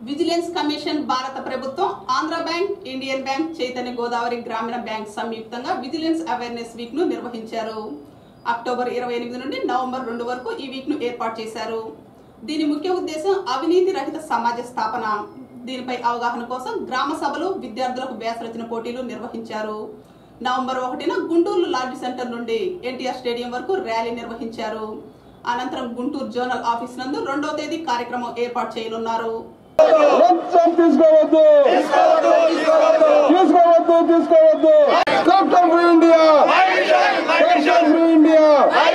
Vigilance commission భారత ప్రభుత్వం Andhra bank Indian bank Chaitanya Godavari గ్రామీణ బ్యాంక్ సంయుక్తంగా విజిలెన్స్ అవేర్నెస్ వీక్ ను నిర్వహించారు అక్టోబర్ ఇరవై ఎనిమిది నుండి నవంబర్ రెండు వరకు ఈ వీక్ ను ఏర్పాటు చేశారు దీని ముఖ్య ఉద్దేశం అవినీతి రహిత సమాజ స్థాపన దీనిపై అవగాహన కోసం గ్రామ సభలు విద్యార్థులకు వ్యాసరచన పోటీలు నిర్వహించారు నవంబర్ ఒకటిన గుంటూరు లాడ్జ్ సెంటర్ నుండి ఎన్టీఆర్ స్టేడియం వరకు ర్యాలీ నిర్వహించారు అనంతరం గుంటూరు జోనల్ ఆఫీస్ నందు రెండో తేదీ కార్యక్రమం ఏర్పాటు చేయనున్నారు లంచం తీసుకోవద్దు తీసుకోవద్దు తీసుకోవద్దు corruption free India corruption free India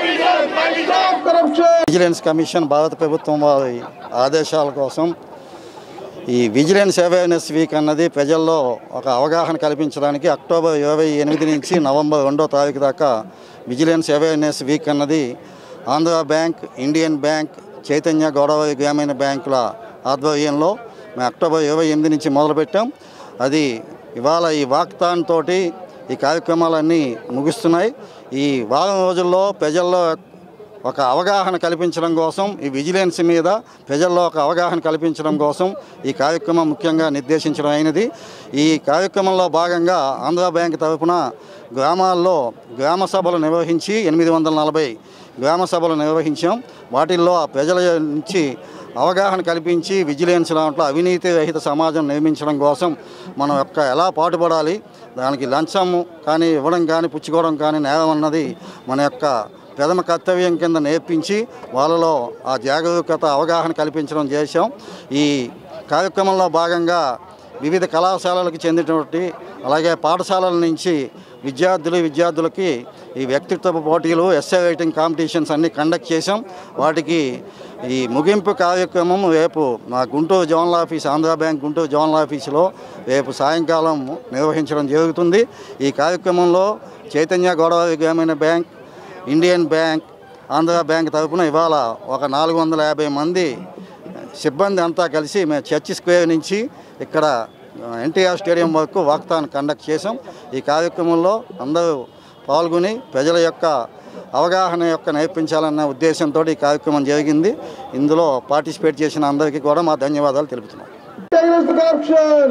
corruption vigilance commission భారత ప్రభుత్వం వారి ఆదేశాల కోసం ఈ విజిలెన్స్ అవేర్నెస్ వీక్ అన్నది ప్రజల్లో ఒక అవగాహన కల్పించడానికి అక్టోబర్ ఇరవై ఎనిమిది నుంచి నవంబర్ రెండో తారీఖు దాకా విజిలెన్స్ అవేర్నెస్ వీక్ అన్నది Andhra bank Indian bank Chaitanya Godavari గ్రామీణ బ్యాంకుల ఆధ్వర్యంలో మేము అక్టోబర్ ఇరవై ఎనిమిది నుంచి మొదలుపెట్టాం అది ఇవాళ ఈ వాక్తాన్ తోటి ఈ కార్యక్రమాలన్నీ ముగుస్తున్నాయి ఈ వారం రోజుల్లో ప్రజల్లో ఒక అవగాహన కల్పించడం కోసం ఈ విజిలెన్స్ మీద ప్రజల్లో ఒక అవగాహన కల్పించడం కోసం ఈ కార్యక్రమం ముఖ్యంగా నిర్దేశించడం అయినది ఈ కార్యక్రమంలో భాగంగా ఆంధ్ర బ్యాంక్ తరఫున గ్రామాల్లో గ్రామ సభలు నిర్వహించి ఎనిమిది వందల నలభై గ్రామ సభలు నిర్వహించాం వాటిల్లో ఆ ప్రజల నుంచి అవగాహన కల్పించి విజిలెన్స్ దాంట్లో అవినీతి రహిత సమాజం నిర్మించడం కోసం మనం యొక్క ఎలా పాటుపడాలి దానికి లంచం కానీ ఇవ్వడం కానీ పుచ్చుకోవడం కానీ నేరం అన్నది మన యొక్క ప్రథమ కర్తవ్యం కింద నేర్పించి వాళ్ళలో ఆ జాగరూకత అవగాహన కల్పించడం చేశాం ఈ కార్యక్రమంలో భాగంగా వివిధ కళాశాలలకు చెందినటువంటి అలాగే పాఠశాలల నుంచి విద్యార్థులు విద్యార్థులకి ఈ వ్యక్తిత్వ పోటీలు ఎస్ఏ రైటింగ్ కాంపిటీషన్స్ అన్నీ కండక్ట్ చేశాం వాటికి ఈ ముగింపు కార్యక్రమం రేపు మా Guntur zonal office Andhra bank Guntur zonal ఆఫీసులో రేపు సాయంకాలం నిర్వహించడం జరుగుతుంది ఈ కార్యక్రమంలో చైతన్య గోదావరి గ్రామీణ bank Indian bank Andhra bank తరఫున ఇవాళ ఒక నాలుగు వందల యాభై మంది సిబ్బంది అంతా కలిసి మేము చర్చి స్క్వేర్ నుంచి ఇక్కడ ఎన్టీఆర్ స్టేడియం వరకు వాక్తాన్ కండక్ట్ చేసాం ఈ కార్యక్రమంలో అందరూ పాల్గొని ప్రజల యొక్క అవగాహన యొక్క నేర్పించాలన్న ఉద్దేశంతో ఈ కార్యక్రమం జరిగింది ఇందులో పార్టిసిపేట్ చేసిన అందరికీ కూడా మా ధన్యవాదాలు తెలుపుతున్నాం against corruption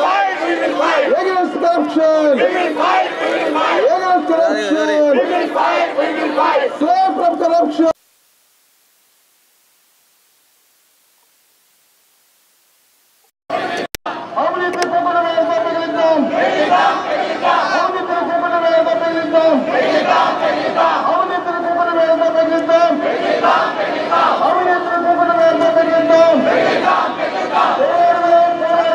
against corruption against corruption slave from corruption అవినీతి కుమ్మల వేద మిగిలిద్దాం అవినీతి కుమ్మల వేద మిగిలిద్దాం అవినీతి కుమ్మల వేద మిగిలిద్దాం అవినీతి కుమ్మల వేద మిగిలిద్దాం పోరాడదాం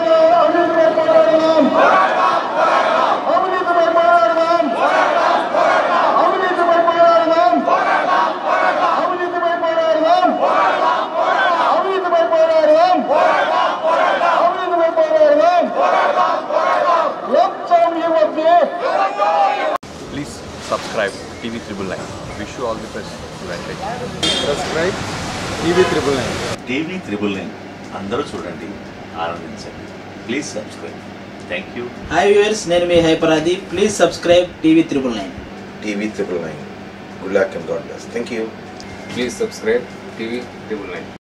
పోరాడదాం అవినీతిపై పోరాడదాం అవినీతిపై పోరాడదాం అవినీతిపై పోరాడదాం అవినీతిపై పోరాడదాం అవినీతిపై పోరాడదాం లంచం ఇవ్వద్దు Please subscribe TV Triple Nine. Wish you all the best. Advantage. Subscribe TV triple nine TV triple nine అందరూ చూడండి ఆనందించండి please subscribe thank you hi viewers నేను మీ హైపరాది please subscribe TV triple nine TV triple nine. Good luck and God bless. Thank you. Please subscribe TV Triple Nine.